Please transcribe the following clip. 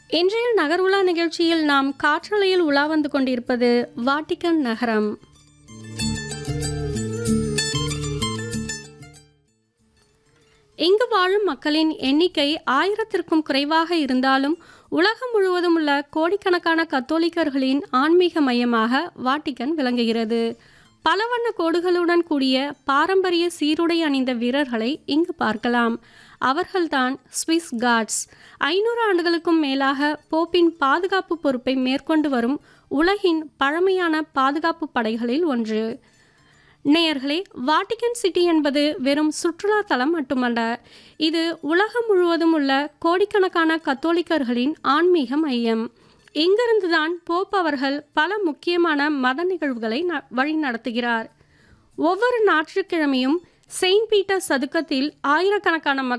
இன்றைய நகர்வுலா நிகழ்ச்சியில் நாம் காற்றலையில் உலா வந்து கொண்டிருப்பது வாட்டிக்கன் நகரம் இங்கு வாழும் மக்களின் எண்ணிக்கை ஆயிரத்திற்கும் குறைவாக இருந்தாலும் உலகம் முழுவதும் உள்ள கோடிக்கணக்கான கத்தோலிக்கர்களின் ஆன்மீக மையமாக வாட்டிக்கன் விளங்குகிறது பல வண்ண கோடுகளுடன் கூடிய பாரம்பரிய சீருடை அணிந்த வீரர்களை இங்கு பார்க்கலாம் அவர்கள்தான் ஸ்விஸ் கார்ட்ஸ் ஐநூறு ஆண்டுகளுக்கும் மேலாக போப்பின் பாதுகாப்பு பொறுப்பை மேற்கொண்டு வரும் உலகின் பழமையான பாதுகாப்பு படைகளில் ஒன்று நேயர்களே வாட்டிகன் சிட்டி என்பது வெறும் சுற்றுலா தலம் மட்டுமல்ல இது உலகம் முழுவதும் உள்ள கோடிக்கணக்கான கத்தோலிக்கர்களின் ஆன்மீக மையம் இங்கிருந்துதான் போப் அவர்கள் பல முக்கியமான மத நிகழ்வுகளை ந- வழிநடத்துகிறார் ஒவ்வொரு ஞாயிற்றுக்கிழமையும் செயின்ட் பீட்டர் சதுக்கத்தில் ஆயிரக்கணக்கான